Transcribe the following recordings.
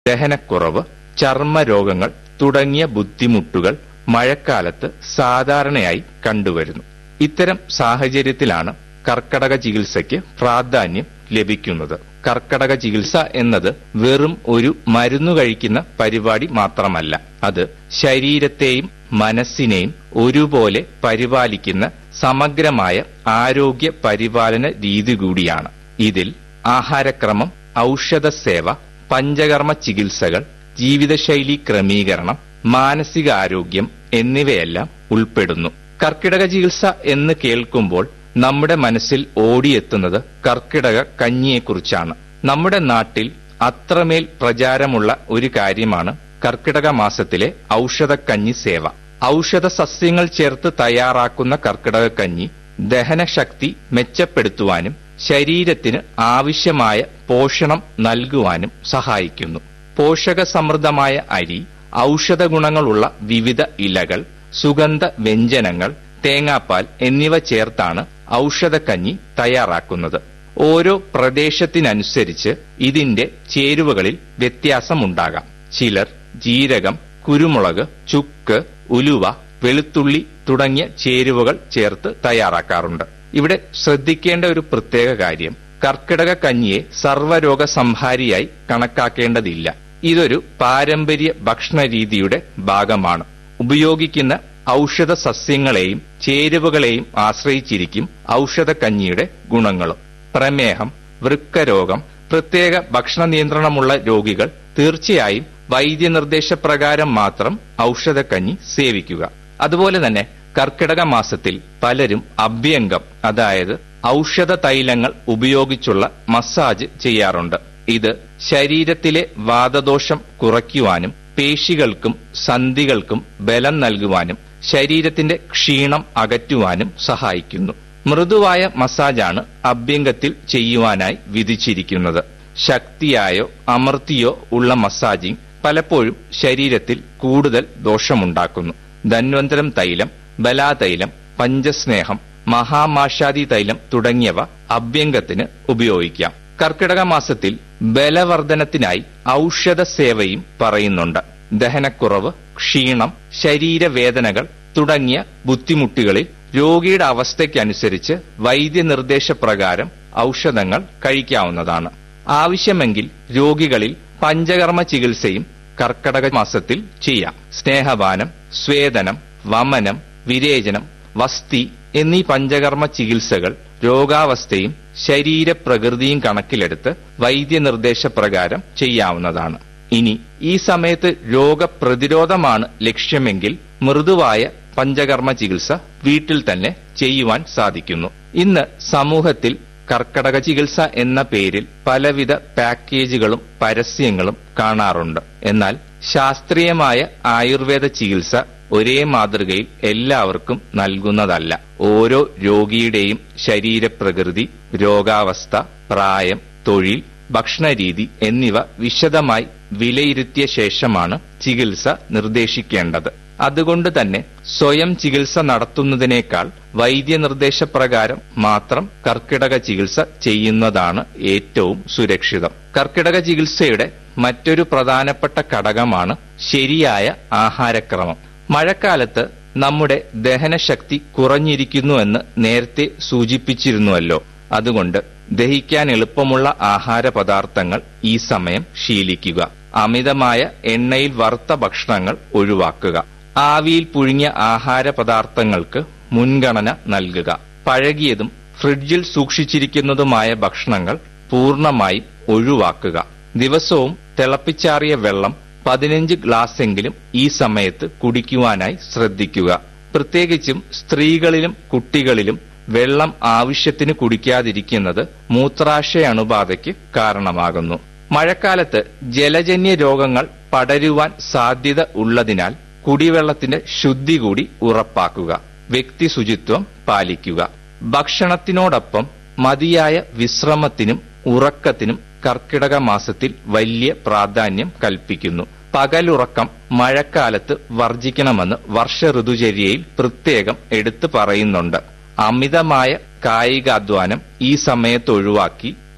ദഹനക്കുറവ് ചർമ്മരോഗങ്ങൾ തുടങ്ങിയ ബുദ്ധിമുട്ടുകൾ മഴക്കാലത്ത് സാധാരണയായി കണ്ടുവരുന്നു ഇത്തരം സാഹചര്യത്തിലാണ് കർക്കടക ചികിത്സയ്ക്ക് പ്രാധാന്യം ലഭിക്കുന്നത് കർക്കടക ചികിത്സ എന്നത് വെറും ഒരു മരുന്നു കഴിക്കുന്ന പരിപാടി മാത്രമല്ല അത് ശരീരത്തെയും മനസ്സിനെയും ഒരുപോലെ പരിപാലിക്കുന്ന സമഗ്രമായ ആരോഗ്യ പരിപാലന രീതി കൂടിയാണ് ഇതിൽ ആഹാരക്രമം ഔഷധസേവ പഞ്ചകർമ്മ ചികിത്സകൾ ജീവിതശൈലി ക്രമീകരണം മാനസികാരോഗ്യം എന്നിവയെല്ലാം ഉൾപ്പെടുന്നു കർക്കിടക ചികിത്സ എന്ന് കേൾക്കുമ്പോൾ നമ്മുടെ മനസ്സിൽ ഓടിയെത്തുന്നത് കർക്കിടക കഞ്ഞിയെക്കുറിച്ചാണ് നമ്മുടെ നാട്ടിൽ അത്രമേൽ പ്രചാരമുള്ള ഒരു കാര്യമാണ് കർക്കിടക മാസത്തിലെ ഔഷധക്കഞ്ഞി സേവ ഔഷധ സസ്യങ്ങൾ ചേർത്ത് തയ്യാറാക്കുന്ന കർക്കിടക കഞ്ഞി ദഹനശക്തി മെച്ചപ്പെടുത്തുവാനും ശരീരത്തിന് ആവശ്യമായ പോഷണം നൽകുവാനും സഹായിക്കുന്നു പോഷക സമൃദ്ധമായ അരി ഔഷധ ഗുണങ്ങളുള്ള വിവിധ ഇലകൾ സുഗന്ധ വ്യഞ്ജനങ്ങൾ തേങ്ങാപ്പാൽ എന്നിവ ചേർത്താണ് ഔഷധക്കഞ്ഞി തയ്യാറാക്കുന്നത് ഓരോ പ്രദേശത്തിനനുസരിച്ച് ഇതിന്റെ ചേരുവകളിൽ വ്യത്യാസമുണ്ടാകാം ചിലർ ജീരകം കുരുമുളക് ചുക്ക് ഉലുവ വെളുത്തുള്ളി തുടങ്ങിയ ചേരുവകൾ ചേർത്ത് തയ്യാറാക്കാറുണ്ട് ഇവിടെ ശ്രദ്ധിക്കേണ്ട ഒരു പ്രത്യേക കാര്യം കർക്കിടക കഞ്ഞിയെ സർവ്വരോഗ സംഹാരിയായി കണക്കാക്കേണ്ടതില്ല ഇതൊരു പാരമ്പര്യ ഭക്ഷണ രീതിയുടെ ഭാഗമാണ് ഉപയോഗിക്കുന്ന ഔഷധ സസ്യങ്ങളെയും ചേരുവകളെയും ആശ്രയിച്ചിരിക്കും ഔഷധക്കഞ്ഞിയുടെ ഗുണങ്ങളും പ്രമേഹം വൃക്കരോഗം പ്രത്യേക ഭക്ഷണ നിയന്ത്രണമുള്ള രോഗികൾ തീർച്ചയായും വൈദ്യനിർദ്ദേശപ്രകാരം മാത്രം ഔഷധക്കഞ്ഞി സേവിക്കുക അതുപോലെ തന്നെ കർക്കിടക മാസത്തിൽ പലരും അഭ്യംഗം അതായത് ഔഷധ തൈലങ്ങൾ ഉപയോഗിച്ചുള്ള മസാജ് ചെയ്യാറുണ്ട് ഇത് ശരീരത്തിലെ വാതദോഷം കുറയ്ക്കുവാനും പേശികൾക്കും സന്ധികൾക്കും ബലം നൽകുവാനും ശരീരത്തിന്റെ ക്ഷീണം അകറ്റുവാനും സഹായിക്കുന്നു മൃദുവായ മസാജാണ് അഭ്യംഗത്തിൽ ചെയ്യുവാനായി വിധിച്ചിരിക്കുന്നത് ശക്തിയായോ അമർത്തിയോ ഉള്ള മസാജിംഗ് പലപ്പോഴും ശരീരത്തിൽ കൂടുതൽ ദോഷമുണ്ടാക്കുന്നു ധന്വന്തരം തൈലം ബലാതൈലം പഞ്ചസ്നേഹം മഹാമാഷാദി തൈലം തുടങ്ങിയവ അഭ്യംഗത്തിന് ഉപയോഗിക്കാം കർക്കിടക മാസത്തിൽ ബലവർദ്ധനത്തിനായി ഔഷധ സേവയും പറയുന്നുണ്ട് ദഹനക്കുറവ് ക്ഷീണം ശരീരവേദനകൾ തുടങ്ങിയ ബുദ്ധിമുട്ടുകളിൽ രോഗിയുടെ അവസ്ഥയ്ക്കനുസരിച്ച് വൈദ്യനിർദ്ദേശപ്രകാരം ഔഷധങ്ങൾ കഴിക്കാവുന്നതാണ് ആവശ്യമെങ്കിൽ രോഗികളിൽ പഞ്ചകർമ്മ ചികിത്സയും കർക്കടക മാസത്തിൽ ചെയ്യാം സ്നേഹപാനം സ്വേദനം വമനം വിരേചനം വസ്തി എന്നീ പഞ്ചകർമ്മ ചികിത്സകൾ രോഗാവസ്ഥയും ശരീരപ്രകൃതിയും കണക്കിലെടുത്ത് വൈദ്യനിർദ്ദേശപ്രകാരം ചെയ്യാവുന്നതാണ് ഇനി ഈ സമയത്ത് രോഗപ്രതിരോധമാണ് ലക്ഷ്യമെങ്കിൽ മൃദുവായ പഞ്ചകർമ്മ ചികിത്സ വീട്ടിൽ തന്നെ ചെയ്യുവാൻ സാധിക്കുന്നു ഇന്ന് സമൂഹത്തിൽ കർക്കടക ചികിത്സ എന്ന പേരിൽ പലവിധ പാക്കേജുകളും പരസ്യങ്ങളും കാണാറുണ്ട് എന്നാൽ ശാസ്ത്രീയമായ ആയുർവേദ ചികിത്സ ഒരേ മാതൃകയിൽ എല്ലാവർക്കും നൽകുന്നതല്ല ഓരോ രോഗിയുടെയും ശരീരപ്രകൃതി രോഗാവസ്ഥ പ്രായം തൊഴിൽ ഭക്ഷണരീതി എന്നിവ വിശദമായി വിലയിരുത്തിയ ശേഷമാണ് ചികിത്സ നിർദ്ദേശിക്കേണ്ടത് അതുകൊണ്ട് തന്നെ സ്വയം ചികിത്സ നടത്തുന്നതിനേക്കാൾ വൈദ്യനിർദ്ദേശപ്രകാരം മാത്രം കർക്കിടക ചികിത്സ ചെയ്യുന്നതാണ് ഏറ്റവും സുരക്ഷിതം കർക്കിടക ചികിത്സയുടെ മറ്റൊരു പ്രധാനപ്പെട്ട ഘടകമാണ് ശരിയായ ആഹാരക്രമം മഴക്കാലത്ത് നമ്മുടെ ദഹനശക്തി കുറഞ്ഞിരിക്കുന്നുവെന്ന് നേരത്തെ സൂചിപ്പിച്ചിരുന്നുവല്ലോ അതുകൊണ്ട് ദഹിക്കാൻ എളുപ്പമുള്ള ആഹാര പദാർത്ഥങ്ങൾ ഈ സമയം ശീലിക്കുക അമിതമായ എണ്ണയിൽ വറുത്ത ഭക്ഷണങ്ങൾ ഒഴിവാക്കുക ആവിയിൽ പുഴുങ്ങിയ ആഹാര പദാർത്ഥങ്ങൾക്ക് മുൻഗണന നൽകുക പഴകിയതും ഫ്രിഡ്ജിൽ സൂക്ഷിച്ചിരിക്കുന്നതുമായ ഭക്ഷണങ്ങൾ പൂർണ്ണമായും ഒഴിവാക്കുക ദിവസവും തിളപ്പിച്ചാറിയ വെള്ളം പതിനഞ്ച് ഗ്ലാസ്സെങ്കിലും ഈ സമയത്ത് കുടിക്കുവാനായി ശ്രദ്ധിക്കുക പ്രത്യേകിച്ചും സ്ത്രീകളിലും കുട്ടികളിലും വെള്ളം ആവശ്യത്തിന് കുടിക്കാതിരിക്കുന്നത് മൂത്രാശയ അണുബാധയ്ക്ക് കാരണമാകുന്നു മഴക്കാലത്ത് ജലജന്യ രോഗങ്ങൾ പടരുവാൻ സാധ്യത ഉള്ളതിനാൽ കുടിവെള്ളത്തിന്റെ ശുദ്ധി കൂടി ഉറപ്പാക്കുക വ്യക്തി ശുചിത്വം പാലിക്കുക ഭക്ഷണത്തിനോടൊപ്പം മതിയായ വിശ്രമത്തിനും ഉറക്കത്തിനും കർക്കിടക മാസത്തിൽ വലിയ പ്രാധാന്യം കൽപ്പിക്കുന്നു പകലുറക്കം മഴക്കാലത്ത് വർജിക്കണമെന്ന് വർഷ ഋതുചര്യയിൽ പ്രത്യേകം എടുത്തു പറയുന്നുണ്ട് അമിതമായ കായികാധ്വാനം ഈ സമയത്ത് ഒഴിവാക്കി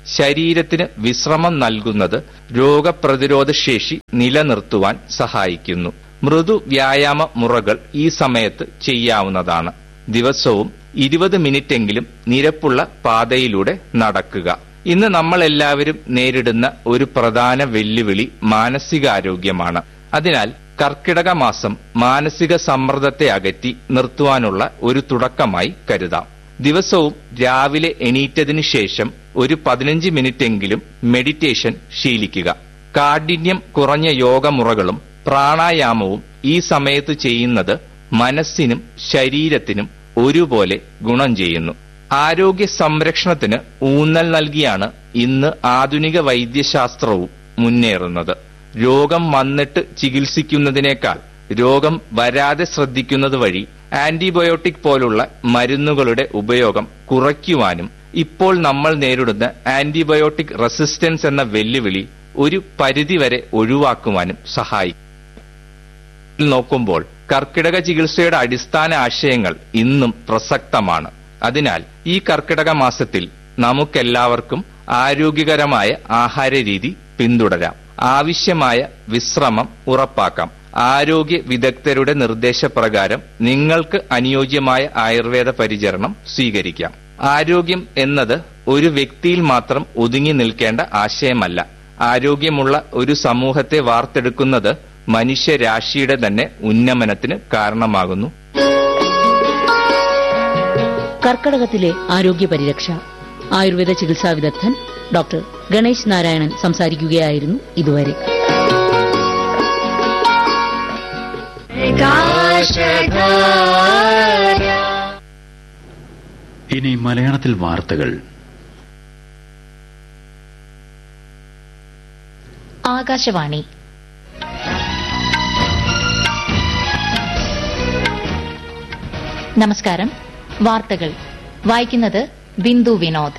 ശരീരത്തിന് വിശ്രമം നൽകുന്നത് രോഗപ്രതിരോധ ശേഷി നിലനിർത്തുവാൻ സഹായിക്കുന്നു മൃദു വ്യായാമ മുറകൾ ഈ സമയത്ത് ചെയ്യാവുന്നതാണ് ദിവസവും ഇരുപത് മിനിറ്റെങ്കിലും നിരപ്പുള്ള പാതയിലൂടെ നടക്കുക ഇന്ന് നമ്മൾ എല്ലാവരും നേരിടുന്ന ഒരു പ്രധാന വെല്ലുവിളി മാനസികാരോഗ്യമാണ് അതിനാൽ കർക്കിടക മാസം മാനസിക സമ്മർദ്ദത്തെ അകറ്റി നിർത്തുവാനുള്ള ഒരു തുടക്കമായി കരുതാം ദിവസവും രാവിലെ എണീറ്റതിനു ശേഷം ഒരു പതിനഞ്ച് മിനിറ്റെങ്കിലും മെഡിറ്റേഷൻ ശീലിക്കുക കാഠിന്യം കുറഞ്ഞ യോഗമുറകളും പ്രാണായാമവും ഈ സമയത്ത് ചെയ്യുന്നത് മനസ്സിനും ശരീരത്തിനും ഒരുപോലെ ഗുണം ചെയ്യുന്നു ആരോഗ്യ സംരക്ഷണത്തിന് ഊന്നൽ നൽകിയാണ് ഇന്ന് ആധുനിക വൈദ്യശാസ്ത്രവും മുന്നേറുന്നത് രോഗം വന്നിട്ട് ചികിത്സിക്കുന്നതിനേക്കാൾ രോഗം വരാതെ ശ്രദ്ധിക്കുന്നത് വഴി ആന്റിബയോട്ടിക് പോലുള്ള മരുന്നുകളുടെ ഉപയോഗം കുറയ്ക്കുവാനും ഇപ്പോൾ നമ്മൾ നേരിടുന്ന ആന്റിബയോട്ടിക് റെസിസ്റ്റൻസ് എന്ന വെല്ലുവിളി ഒരു പരിധിവരെ ഒഴിവാക്കുവാനും സഹായിക്കും നോക്കുമ്പോൾ കർക്കിടക ചികിത്സയുടെ അടിസ്ഥാന ആശയങ്ങൾ ഇന്നും പ്രസക്തമാണ് അതിനാൽ ഈ കർക്കിടക മാസത്തിൽ നമുക്കെല്ലാവർക്കും ആരോഗ്യകരമായ ആഹാരരീതി പിന്തുടരാം ആവശ്യമായ വിശ്രമം ഉറപ്പാക്കാം ആരോഗ്യ വിദഗ്ധരുടെ നിർദ്ദേശപ്രകാരം നിങ്ങൾക്ക് അനുയോജ്യമായ ആയുർവേദ പരിചരണം സ്വീകരിക്കാം ആരോഗ്യം എന്നത് ഒരു വ്യക്തിയിൽ മാത്രം ഒതുങ്ങി നിൽക്കേണ്ട ആശയമല്ല ആരോഗ്യമുള്ള ഒരു സമൂഹത്തെ വാർത്തെടുക്കുന്നത് മനുഷ്യരാശിയുടെ തന്നെ ഉന്നമനത്തിന് കാരണമാകുന്നു കർക്കടകത്തിലെ ആരോഗ്യ പരിരക്ഷ ആയുർവേദ ചികിത്സാ വിദഗ്ധൻ ഡോക്ടർ ഗണേശ് നാരായണൻ സംസാരിക്കുകയായിരുന്നു ഇതുവരെ ഇനി മലയാളത്തിൽ വാർത്തകൾ ആകാശവാണി നമസ്കാരം വാർത്തകൾ വായിക്കുന്നത് ബിന്ദു വിനോദ്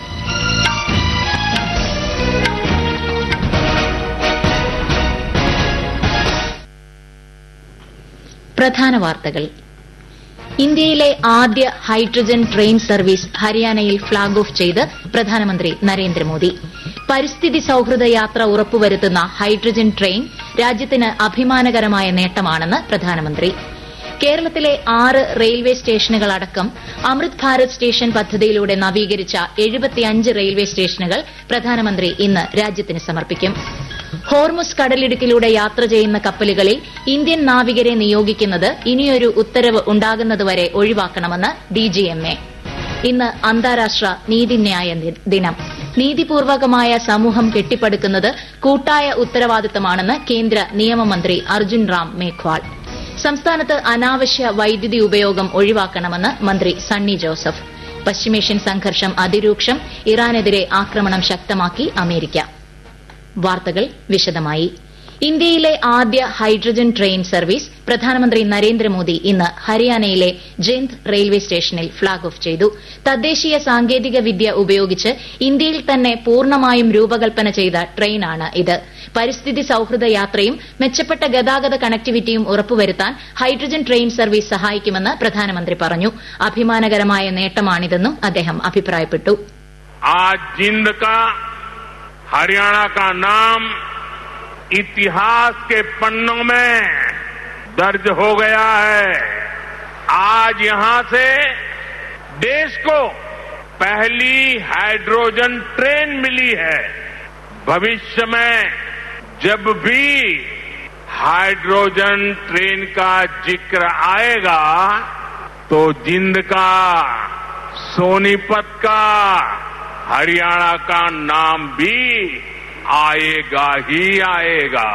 പ്രധാന വാർത്തകൾ ഇന്ത്യയിലെ ആദ്യ ഹൈഡ്രജൻ ട്രെയിൻ സർവീസ് ഹരിയാനയിൽ ഫ്ളാഗ് ഓഫ് ചെയ്ത് പ്രധാനമന്ത്രി നരേന്ദ്രമോദി പരിസ്ഥിതി സൌഹൃദ യാത്ര ഉറപ്പുവരുത്തുന്ന ഹൈഡ്രജൻ ട്രെയിൻ രാജ്യത്തിന് അഭിമാനകരമായ നേട്ടമാണെന്ന് പ്രധാനമന്ത്രി കേരളത്തിലെ ആറ് റെയിൽവേ സ്റ്റേഷനുകളടക്കം അമൃത് ഭാരത് സ്റ്റേഷൻ പദ്ധതിയിലൂടെ നവീകരിച്ച എഴുപത്തിയഞ്ച് റെയിൽവേ സ്റ്റേഷനുകൾ പ്രധാനമന്ത്രി ഇന്ന് രാജ്യത്തിന് സമർപ്പിക്കും ഹോർമുസ് കടലിടുക്കിലൂടെ യാത്ര ചെയ്യുന്ന കപ്പലുകളിൽ ഇന്ത്യൻ നാവികരെ നിയോഗിക്കുന്നത് ഇനിയൊരു ഉത്തരവ് ഉണ്ടാകുന്നതുവരെ ഒഴിവാക്കണമെന്ന് ഡിജിഎംഎ ഇന്ന് അന്താരാഷ്ട്ര നീതിന്യായ ദിനം നീതിപൂർവകമായ സമൂഹം കെട്ടിപ്പടുക്കുന്നത് കൂട്ടായ ഉത്തരവാദിത്തമാണെന്ന് കേന്ദ്ര നിയമമന്ത്രി അർജുൻ റാം മേഘ്വാൾ സംസ്ഥാനത്ത് അനാവശ്യ വൈദ്യുതി ഉപയോഗം ഒഴിവാക്കണമെന്ന് മന്ത്രി സണ്ണി ജോസഫ് പശ്ചിമേഷ്യൻ സംഘർഷം അതിരൂക്ഷം ഇറാനെതിരെ ആക്രമണം ശക്തമാക്കി അമേരിക്ക വാർത്തകൾ വിശദമായി ഇന്ത്യയിലെ ആദ്യ ഹൈഡ്രജൻ ട്രെയിൻ സർവീസ് പ്രധാനമന്ത്രി നരേന്ദ്രമോദി ഇന്ന് ഹരിയാനയിലെ ജെന്ദ് റെയിൽവേ സ്റ്റേഷനിൽ ഫ്ളാഗ് ഓഫ് ചെയ്തു തദ്ദേശീയ സാങ്കേതിക വിദ്യ ഉപയോഗിച്ച് ഇന്ത്യയിൽ തന്നെ പൂർണ്ണമായും രൂപകൽപ്പന ചെയ്ത ട്രെയിനാണ് ഇത് പരിസ്ഥിതി സൌഹൃദ യാത്രയും മെച്ചപ്പെട്ട ഗതാഗത കണക്ടിവിറ്റിയും ഉറപ്പുവരുത്താൻ ഹൈഡ്രജൻ ട്രെയിൻ സർവീസ് സഹായിക്കുമെന്ന് പ്രധാനമന്ത്രി പറഞ്ഞു അഭിമാനകരമായ നേട്ടമാണിതെന്നും അദ്ദേഹം അഭിപ്രായപ്പെട്ടു आज जिंद का हरियाणा का नाम इतिहास के पन्नों में दर्ज हो गया है आज यहां से देश को पहली हाइड्रोजन ट्रेन मिली है भविष्य में जब भी हाइड्रोजन ट्रेन का जिक्र आएगा तो जिंद का सोनीपत का हरियाणा का नाम भी आएगा ही आएगा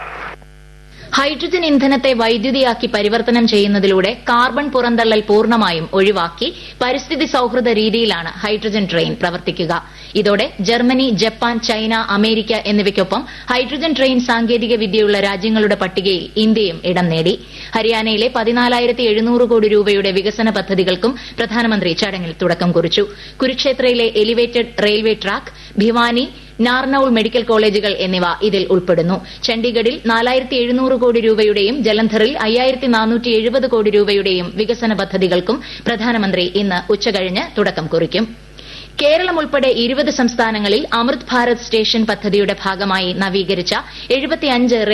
ഹൈഡ്രജൻ ഇന്ധനത്തെ വൈദ്യുതിയാക്കി പരിവർത്തനം ചെയ്യുന്നതിലൂടെ കാർബൺ പുറന്തള്ളൽ പൂർണ്ണമായും ഒഴിവാക്കി പരിസ്ഥിതി സൌഹൃദ രീതിയിലാണ് ഹൈഡ്രജൻ ട്രെയിൻ പ്രവർത്തിക്കുക ഇതോടെ ജർമ്മനി ജപ്പാൻ ചൈന അമേരിക്ക എന്നിവയ്ക്കൊപ്പം ഹൈഡ്രജൻ ട്രെയിൻ സാങ്കേതിക വിദ്യയുള്ള രാജ്യങ്ങളുടെ പട്ടികയിൽ ഇന്ത്യയും ഇടം നേടി ഹരിയാനയിലെ പതിനാലായിരത്തി എഴുന്നൂറ് കോടി രൂപയുടെ വികസന പദ്ധതികൾക്കും പ്രധാനമന്ത്രി ചടങ്ങിൽ തുടക്കം കുറിച്ചു കുരുക്ഷേത്രയിലെ elevated railway track Bhiwani Narnaul medical കോളേജുകൾ എന്നിവ ഇതിൽ ഉൾപ്പെടുന്നു ചണ്ഡീഗഡിൽ നാലായിരത്തി എഴുന്നൂറ് കോടി രൂപയുടെയും ജലന്ധറിൽ അയ്യായിരത്തി നാനൂറ്റി എഴുപത് കോടി രൂപയുടെയും വികസന പദ്ധതികൾക്കും പ്രധാനമന്ത്രി ഇന്ന് ഉച്ചകഴിഞ്ഞ് തുടക്കം കുറിക്കും കേരളം ഉൾപ്പെടെ ഇരുപത് സംസ്ഥാനങ്ങളിൽ അമൃത് ഭാരത് സ്റ്റേഷൻ പദ്ധതിയുടെ ഭാഗമായി നവീകരിച്ച എഴുപത്തിയഞ്ച്